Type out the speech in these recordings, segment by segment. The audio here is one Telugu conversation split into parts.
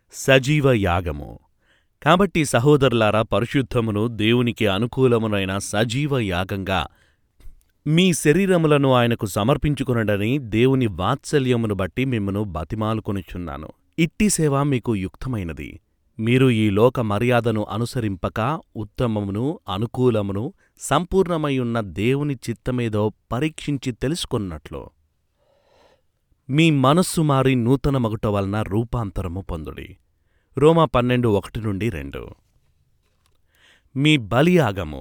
సజీవ యాగము కాబట్టి సహోదరులారా పరిశుద్ధమును దేవునికి అనుకూలమునైన సజీవ యాగంగా మీ శరీరములను ఆయనకు సమర్పించుకునడని దేవుని వాత్సల్యమును బట్టి మిమ్మను బతిమాలుకొనుచున్నాను ఇట్టి సేవ మీకు యుక్తమైనది మీరు ఈ లోక మర్యాదను అనుసరింపక ఉత్తమమును అనుకూలమును సంపూర్ణమైయున్న దేవుని చిత్తమేదో పరీక్షించి తెలుసుకొన్నట్లు మీ మనస్సు మారి నూతన మగుట వలన రూపాంతరము పొందుడి రోమా పన్నెండు ఒకటి నుండి రెండు మీ బలియాగము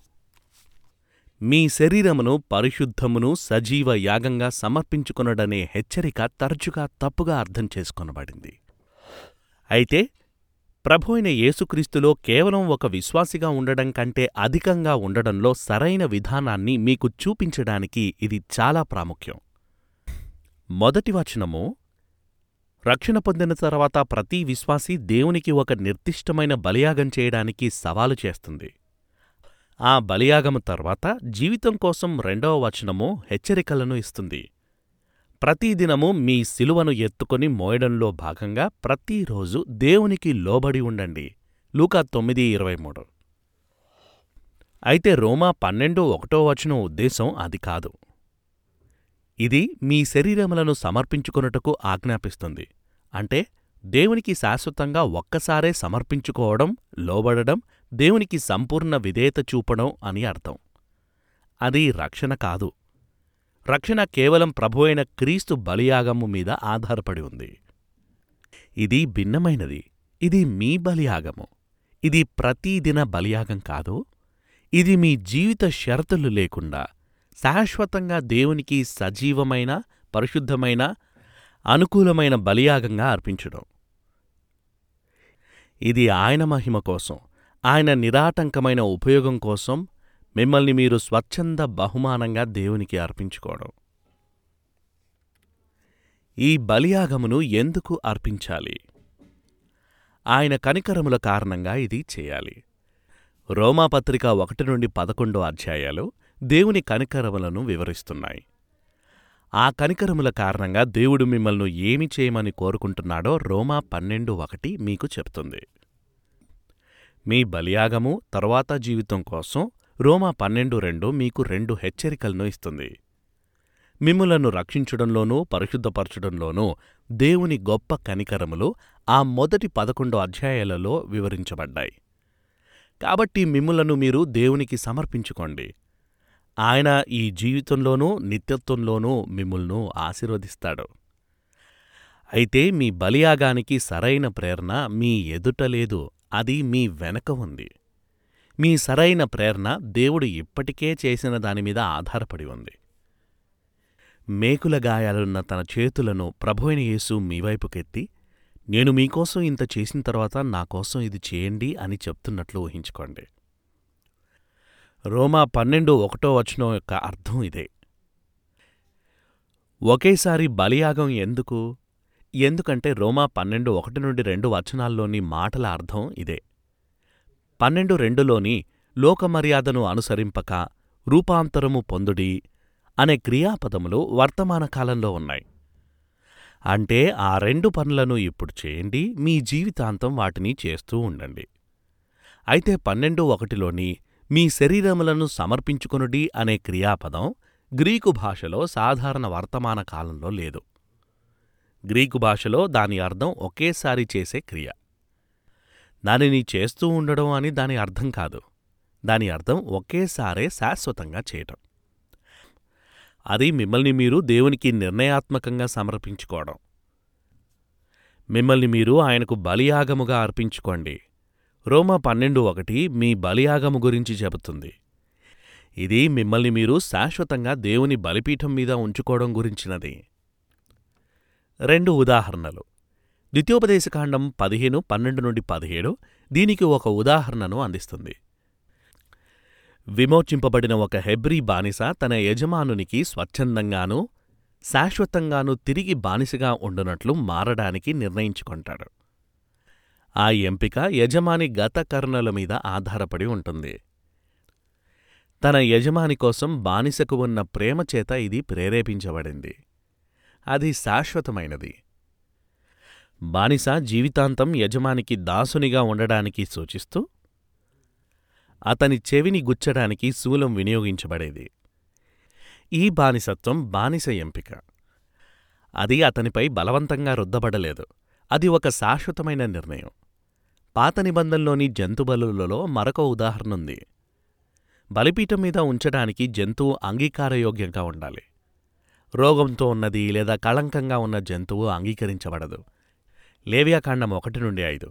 మీ శరీరమును పరిశుద్ధమును సజీవ యాగంగా సమర్పించుకొనడనే హెచ్చరిక తరచుగా తప్పుగా అర్థం చేసుకొనబడింది అయితే ప్రభు అయిన యేసుక్రీస్తులో కేవలం ఒక విశ్వాసిగా ఉండడం కంటే అధికంగా ఉండడంలో సరైన విధానాన్ని మీకు చూపించడానికి ఇది చాలా ప్రాముఖ్యం మొదటి వచనము రక్షణ పొందిన తర్వాత ప్రతి విశ్వాసి దేవునికి ఒక నిర్దిష్టమైన బలియాగం చేయడానికి సవాలు చేస్తుంది ఆ బలియాగము తర్వాత జీవితం కోసం రెండవ వచనము హెచ్చరికలను ఇస్తుంది ప్రతిదినము మీ శిలువను ఎత్తుకొని మోయడంలో భాగంగా ప్రతిరోజు దేవునికి లోబడి ఉండండి లూకా తొమ్మిది ఇరవై మూడు అయితే రోమా పన్నెండు ఒకటో వచనం ఉద్దేశం అది కాదు ఇది మీ శరీరములను సమర్పించుకొనుటకు ఆజ్ఞాపిస్తుంది అంటే దేవునికి శాశ్వతంగా ఒక్కసారే సమర్పించుకోవడం లోబడడం దేవునికి సంపూర్ణ విధేయత చూపడం అని అర్థం అది రక్షణ కాదు రక్షణ కేవలం ప్రభు అయిన క్రీస్తు బలియాగము మీద ఆధారపడి ఉంది ఇది భిన్నమైనది ఇది మీ బలియాగము ఇది ప్రతిదిన బలియాగం కాదు ఇది మీ జీవిత షరతులు లేకుండా శాశ్వతంగా దేవునికి సజీవమైన పరిశుద్ధమైన అనుకూలమైన బలియాగంగా అర్పించడం ఇది ఆయన మహిమ కోసం ఆయన నిరాటంకమైన ఉపయోగం కోసం మిమ్మల్ని మీరు స్వచ్ఛంద బహుమానంగా దేవునికి అర్పించుకోవడం ఈ బలియాగమును ఎందుకు అర్పించాలి ఆయన కనికరముల కారణంగా ఇది చేయాలి రోమాపత్రిక ఒకటి నుండి పదకొండో అధ్యాయాలు దేవుని కనికరములను వివరిస్తున్నాయి ఆ కనికరముల కారణంగా దేవుడు మిమ్మల్ని ఏమి చేయమని కోరుకుంటున్నాడో రోమా పన్నెండు ఒకటి మీకు చెప్తుంది మీ బలియాగము తరువాత జీవితం కోసం రోమా పన్నెండు రెండు మీకు రెండు హెచ్చరికలను ఇస్తుంది మిమ్ములను రక్షించడంలోనూ పరిశుద్ధపరచడంలోనూ దేవుని గొప్ప కనికరములు ఆ మొదటి పదకొండు అధ్యాయాలలో వివరించబడ్డాయి కాబట్టి మిమ్ములను మీరు దేవునికి సమర్పించుకోండి ఆయన ఈ జీవితంలోనూ నిత్యత్వంలోనూ మిమ్ములను ఆశీర్వదిస్తాడు అయితే మీ బలియాగానికి సరైన ప్రేరణ మీ ఎదుట లేదు అది మీ వెనక ఉంది మీ సరైన ప్రేరణ దేవుడు ఇప్పటికే చేసిన దానిమీద ఆధారపడి ఉంది మేకుల గాయాలున్న తన చేతులను ప్రభువైన యేసు మీవైపుకెత్తి నేను మీకోసం ఇంత చేసిన తర్వాత నాకోసం ఇది చేయండి అని చెప్తున్నట్లు ఊహించుకోండి రోమా పన్నెండు ఒకటో వచనం యొక్క అర్థం ఇదే ఒకేసారి బలియాగం ఎందుకు ఎందుకంటే రోమా పన్నెండు ఒకటి నుండి రెండు వచనాల్లోని మాటల అర్థం ఇదే పన్నెండు రెండులోని లోకమర్యాదను అనుసరింపక రూపాంతరము పొందుడి అనే క్రియాపదములు వర్తమాన కాలంలో ఉన్నాయి అంటే ఆ రెండు పనులను ఇప్పుడు చేయండి మీ జీవితాంతం వాటిని చేస్తూ ఉండండి అయితే పన్నెండు ఒకటిలోని మీ శరీరములను సమర్పించుకొనుడి అనే క్రియాపదం గ్రీకు భాషలో సాధారణ వర్తమాన కాలంలో లేదు గ్రీకు భాషలో దాని అర్థం ఒకేసారి చేసే క్రియ దానిని చేస్తూ ఉండడం అని దాని అర్థం కాదు దాని అర్థం ఒకేసారే శాశ్వతంగా చేయటం అది మిమ్మల్ని మీరు దేవునికి నిర్ణయాత్మకంగా సమర్పించుకోవడం మిమ్మల్ని మీరు ఆయనకు బలియాగముగా అర్పించుకోండి రోమా పన్నెండు ఒకటి మీ బలియాగము గురించి చెబుతుంది ఇది మిమ్మల్ని మీరు శాశ్వతంగా దేవుని బలిపీఠం మీద ఉంచుకోవడం గురించినది రెండు ఉదాహరణలు ద్వితీయోపదేశకాండం పదిహేను పన్నెండు నుండి పదిహేడు దీనికి ఒక ఉదాహరణను అందిస్తుంది విమోచింపబడిన ఒక హెబ్రీ బానిస తన యజమానునికి స్వచ్ఛందంగానూ శాశ్వతంగానూ తిరిగి బానిసగా ఉండునట్లు మారడానికి నిర్ణయించుకుంటాడు ఆ ఎంపిక యజమాని గత కరుణల మీద ఆధారపడి ఉంటుంది తన యజమాని కోసం బానిసకు ఉన్న ప్రేమ చేత ఇది ప్రేరేపించబడింది అది శాశ్వతమైనది బానిస జీవితాంతం యజమానికి దాసునిగా ఉండడానికి సూచిస్తూ అతని చెవిని గుచ్చడానికి శూలం వినియోగించబడేది ఈ బానిసత్వం బానిస ఎంపిక అది అతనిపై బలవంతంగా రుద్దబడలేదు అది ఒక శాశ్వతమైన నిర్ణయం పాత నిబంధనలోని జంతుబలులలో మరొక ఉదాహరణుంది బలిపీఠం మీద ఉంచడానికి జంతువు అంగీకారయోగ్యంగా ఉండాలి రోగంతో ఉన్నది లేదా కళంకంగా ఉన్న జంతువు అంగీకరించబడదు లేవ్యాకాండం ఒకటి నుండి ఐదు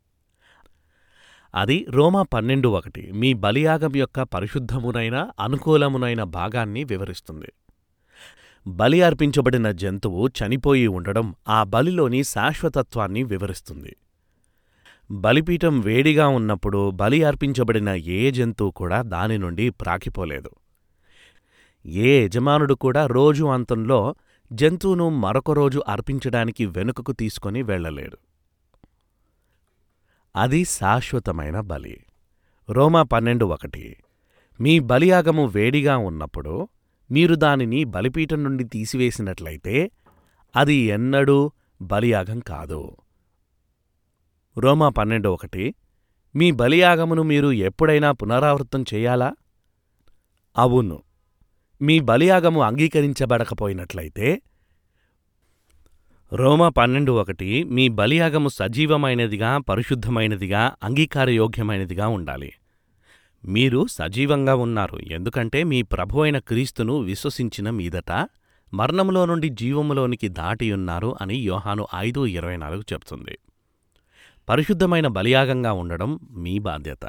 అది రోమా పన్నెండు ఒకటి మీ బలియాగం యొక్క పరిశుద్ధమునైన అనుకూలమునైన భాగాన్ని వివరిస్తుంది బలి అర్పించబడిన జంతువు చనిపోయి ఉండడం ఆ బలిలోని శాశ్వతత్వాన్ని వివరిస్తుంది బలిపీఠం వేడిగా ఉన్నప్పుడు బలి అర్పించబడిన ఏ జంతువు కూడా దాని నుండి ప్రాకిపోలేదు ఏ యజమానుడు కూడా రోజు అంతంలో జంతువును మరొక రోజు అర్పించడానికి వెనుకకు తీసుకొని వెళ్ళలేడు అది శాశ్వతమైన బలి రోమా పన్నెండు ఒకటి మీ బలియాగము వేడిగా ఉన్నప్పుడు మీరు దానిని బలిపీఠం నుండి తీసివేసినట్లయితే అది ఎన్నడూ బలియాగం కాదు రోమా పన్నెండు ఒకటి మీ బలియాగమును మీరు ఎప్పుడైనా పునరావృతం చెయ్యాలా అవును మీ బలియాగము అంగీకరించబడకపోయినట్లయితే రోమా పన్నెండు ఒకటి మీ బలియాగము సజీవమైనదిగా పరిశుద్ధమైనదిగా అంగీకారయోగ్యమైనదిగా ఉండాలి మీరు సజీవంగా ఉన్నారు ఎందుకంటే మీ ప్రభు అయిన క్రీస్తును విశ్వసించిన మీదట మరణములో నుండి జీవములోనికి దాటియున్నారు అని యోహాను ఐదు ఇరవై నాలుగు చెప్తుంది పరిశుద్ధమైన బలియాగంగా ఉండడం మీ బాధ్యత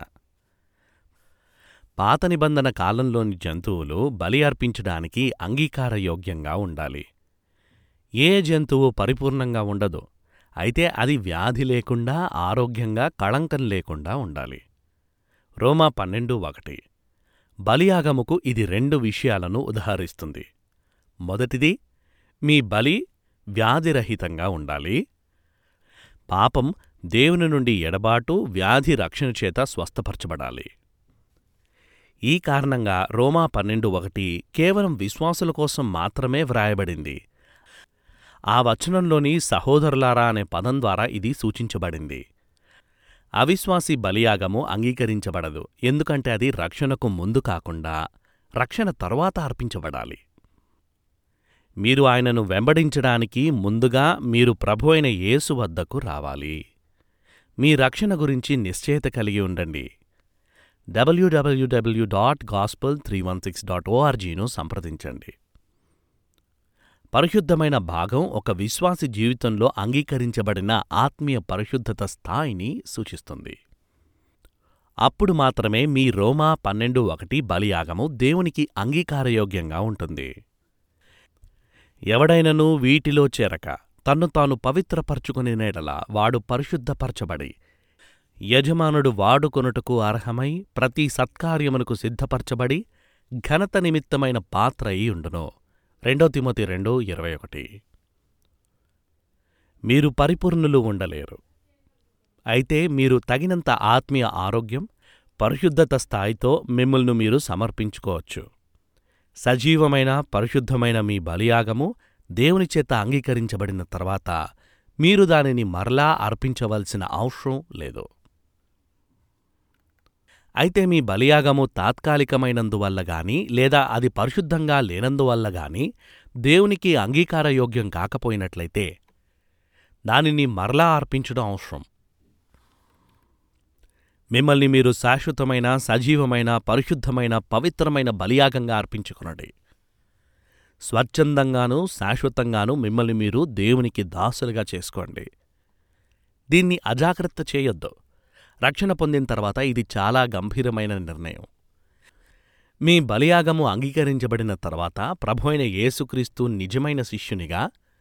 పాత నిబంధన కాలంలోని జంతువులు బలి అర్పించడానికి అంగీకారయోగ్యంగా ఉండాలి ఏ జంతువు పరిపూర్ణంగా ఉండదు అయితే అది వ్యాధి లేకుండా ఆరోగ్యంగా కళంకం లేకుండా ఉండాలి రోమా పన్నెండు ఒకటి బలియాగముకు ఇది రెండు విషయాలను ఉదహరిస్తుంది మొదటిది మీ బలి వ్యాధిరహితంగా ఉండాలి పాపం దేవుని నుండి ఎడబాటు వ్యాధి రక్షణ చేత స్వస్థపరచబడాలి ఈ కారణంగా రోమా పన్నెండు ఒకటి కేవలం విశ్వాసుల కోసం మాత్రమే వ్రాయబడింది ఆ వచనంలోని సహోదరులారా అనే పదం ద్వారా ఇది సూచించబడింది అవిశ్వాసి బలియాగము అంగీకరించబడదు ఎందుకంటే అది రక్షణకు ముందు కాకుండా రక్షణ తరువాత అర్పించబడాలి మీరు ఆయనను వెంబడించడానికి ముందుగా మీరు ప్రభు అయిన యేసు వద్దకు రావాలి మీ రక్షణ గురించి నిశ్చయత కలిగి ఉండండి W W W dot gospel three one six dot ఓఆర్జీను సంప్రదించండి పరిశుద్ధమైన భాగం ఒక విశ్వాసి జీవితంలో అంగీకరించబడిన ఆత్మీయ పరిశుద్ధత స్థాయిని సూచిస్తుంది అప్పుడు మాత్రమే మీ రోమా పన్నెండు ఒకటి బలియాగము దేవునికి అంగీకారయోగ్యంగా ఉంటుంది ఎవడైనను వీటిలో చేరక తన్ను తాను పవిత్రపరచుకుని నేడల వాడు పరిశుద్ధపరచబడి యజమానుడు వాడుకొనుటకు అర్హమై ప్రతి సత్కార్యమునకు సిద్ధపరచబడి ఘనత నిమిత్తమైన పాత్ర అయి ఉండును రెండో తిమోతి రెండు ఇరవై ఒకటి మీరు పరిపూర్ణులు ఉండలేరు అయితే మీరు తగినంత ఆత్మీయ ఆరోగ్యం పరిశుద్ధత స్థాయితో మిమ్మల్ని మీరు సమర్పించుకోవచ్చు సజీవమైన పరిశుద్ధమైన మీ బలియాగము దేవుని చేత అంగీకరించబడిన తర్వాత మీరు దానిని మరలా అర్పించవలసిన అవసరం లేదు అయితే మీ బలియాగము తాత్కాలికమైనందువల్ల గాని లేదా అది పరిశుద్ధంగా లేనందువల్ల గాని దేవునికి అంగీకారయోగ్యం కాకపోయినట్లయితే దానిని మరలా అర్పించడం అవసరం మిమ్మల్ని మీరు శాశ్వతమైన సజీవమైన పరిశుద్ధమైన పవిత్రమైన బలియాగంగా అర్పించుకునండి స్వచ్ఛందంగానూ శాశ్వతంగానూ మిమ్మల్ని మీరు దేవునికి దాసులుగా చేసుకోండి దీన్ని అజాగ్రత్త చేయొద్దు రక్షణ పొందిన తర్వాత ఇది చాలా గంభీరమైన నిర్ణయం మీ బలియాగము అంగీకరించబడిన తర్వాత ప్రభు అయిన యేసుక్రీస్తు నిజమైన శిష్యునిగా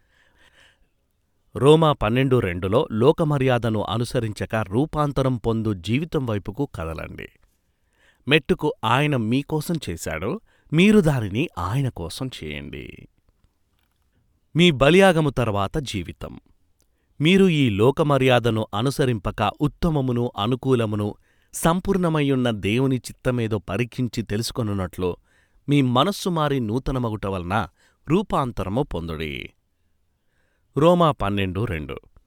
రోమా పన్నెండు రెండులో లోకమర్యాదను అనుసరించక రూపాంతరం పొందు జీవితం వైపుకు కదలండి మెట్టుకు ఆయన మీకోసం చేశాడు మీరు దానిని ఆయన కోసం చేయండి మీ బలియాగము తర్వాత జీవితం మీరు ఈ లోకమర్యాదను అనుసరింపక ఉత్తమమును అనుకూలమును సంపూర్ణమయ్యున్న దేవుని చిత్తమేదో పరీక్షించి తెలుసుకొనున్నట్లు మీ మనస్సు మారి నూతనమగుట వలన రూపాంతరము పొందుడి రోమా పన్నెండు రెండు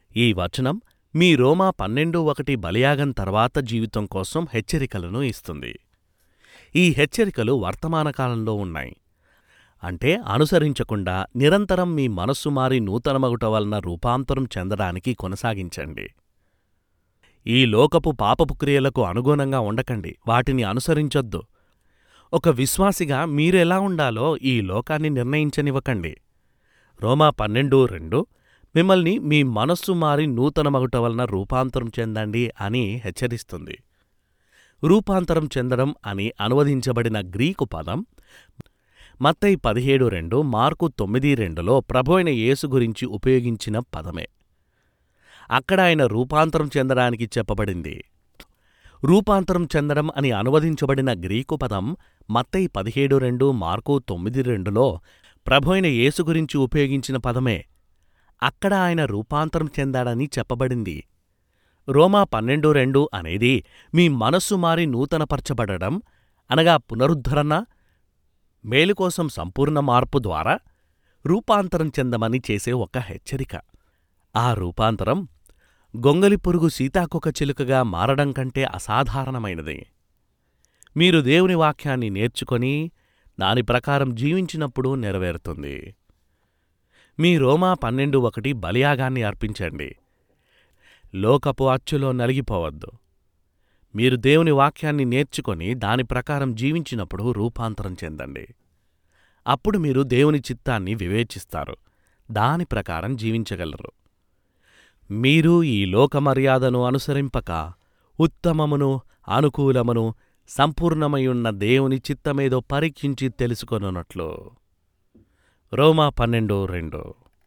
ఈ వచనం మీ రోమా పన్నెండు ఒకటి బలియాగం తర్వాత జీవితం కోసం హెచ్చరికలను ఇస్తుంది ఈ హెచ్చరికలు వర్తమాన కాలంలో ఉన్నాయి అంటే అనుసరించకుండా నిరంతరం మీ మనస్సు మారి నూతనమగుట వలన రూపాంతరం చెందడానికి కొనసాగించండి ఈ లోకపు పాపపు క్రియలకు అనుగుణంగా ఉండకండి వాటిని అనుసరించొద్దు ఒక విశ్వాసిగా మీరెలా ఉండాలో ఈ లోకాన్ని నిర్ణయించనివ్వకండి రోమా పన్నెండు రెండు మిమ్మల్ని మీ మనస్సు మారి నూతనమగుట వలన రూపాంతరం చెందండి అని హెచ్చరిస్తుంది రూపాంతరం చెందడం అని అనువదించబడిన గ్రీకు పదం మత్తయి పదిహేడు రెండు మార్కు తొమ్మిది రెండులో ప్రభు అయిన యేసు గురించి ఉపయోగించిన పదమే అక్కడ ఆయన రూపాంతరం చెందడానికి చెప్పబడింది రూపాంతరం చెందడం అని అనువదించబడిన గ్రీకు పదం మత్తయి పదిహేడు రెండు మార్కు తొమ్మిది రెండులో ప్రభు అయిన యేసు గురించి ఉపయోగించిన పదమే అక్కడ ఆయన రూపాంతరం చెందాడని చెప్పబడింది రోమా పన్నెండు రెండు అనేది మీ మనస్సు మారి నూతనపరచబడడం అనగా పునరుద్ధరణ మేలుకోసం సంపూర్ణ మార్పు ద్వారా రూపాంతరం చెందమని చేసే ఒక హెచ్చరిక ఆ రూపాంతరం గొంగలి పురుగు సీతాకొక చిలుకగా మారడం కంటే అసాధారణమైనది మీరు దేవుని వాక్యాన్ని నేర్చుకొని దాని ప్రకారం జీవించినప్పుడు నెరవేరుతుంది మీ రోమా పన్నెండు ఒకటి బలియాగాన్ని అర్పించండి లోకపు అచ్చులో నలిగిపోవద్దు మీరు దేవుని వాక్యాన్ని నేర్చుకొని దాని ప్రకారం జీవించినప్పుడు రూపాంతరం చెందండి అప్పుడు మీరు దేవుని చిత్తాన్ని వివేచిస్తారు దాని ప్రకారం జీవించగలరు మీరు ఈ లోక మర్యాదను అనుసరింపక ఉత్తమమును అనుకూలమును సంపూర్ణమయున్న దేవుని చిత్తమేదో పరీక్షించి తెలుసుకొనున్నట్లు రోమా పన్నెండు రెండు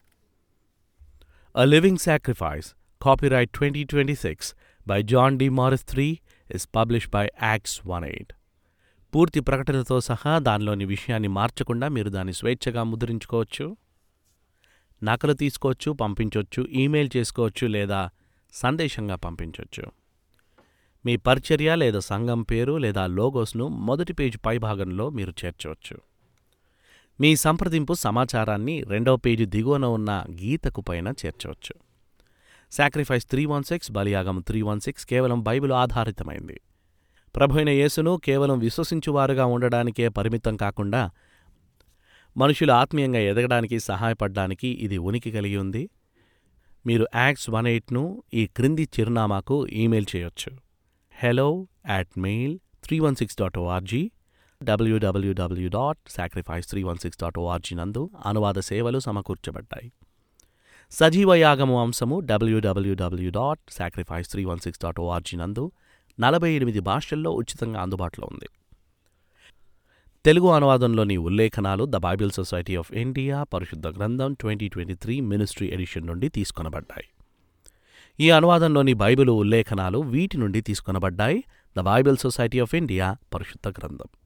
A Living Sacrifice, copyright 2026 by John D. Morris III, is published by Acts 1.8. పూర్తి ప్రకటనతో సహా దానిలోని విషయాన్ని మార్చకుండా మీరు దాన్ని స్వేచ్ఛగా ముద్రించుకోవచ్చు నకలు తీసుకోవచ్చు పంపించవచ్చు ఈమెయిల్ చేసుకోవచ్చు లేదా సందేశంగా పంపించవచ్చు మీ పరిచర్య లేదా సంఘం పేరు లేదా లోగోస్ను మొదటి పేజీ పైభాగంలో మీరు చేర్చవచ్చు మీ సంప్రదింపు సమాచారాన్ని రెండవ పేజీ దిగువన ఉన్న గీతకు పైన చేర్చవచ్చు సాక్రిఫైస్ త్రీ వన్ సిక్స్ బలియాగం త్రీ వన్ సిక్స్ కేవలం బైబిల్ ఆధారితమైంది ప్రభైన యేసును కేవలం విశ్వసించువారుగా ఉండడానికే పరిమితం కాకుండా మనుషులు ఆత్మీయంగా ఎదగడానికి సహాయపడడానికి ఇది ఉనికి కలిగి ఉంది మీరు యాక్స్ వన్ ఎయిట్ను ఈ క్రింది చిరునామాకు ఈమెయిల్ చేయొచ్చు hello at mail three one six dot O R G W W W dot sacrifice three one six dot O R G నందు అనువాద సేవలు సమకూర్చబడ్డాయి సజీవ యాగము అంశము W W W dot sacrifice three one six dot O R G నందు నలభై ఎనిమిది భాషల్లో ఉచితంగా అందుబాటులో ఉంది తెలుగు అనువాదంలోని ఉల్లేఖనాలు the Bible society of India పరిశుద్ధ గ్రంథం twenty twenty three ministry edition నుండి తీసుకొనబడ్డాయి ఈ అనువాదంలోని బైబిలు ఉల్లేఖనాలు వీటి నుండి తీసుకొనబడ్డాయి the Bible society of India పరిశుద్ధ గ్రంథం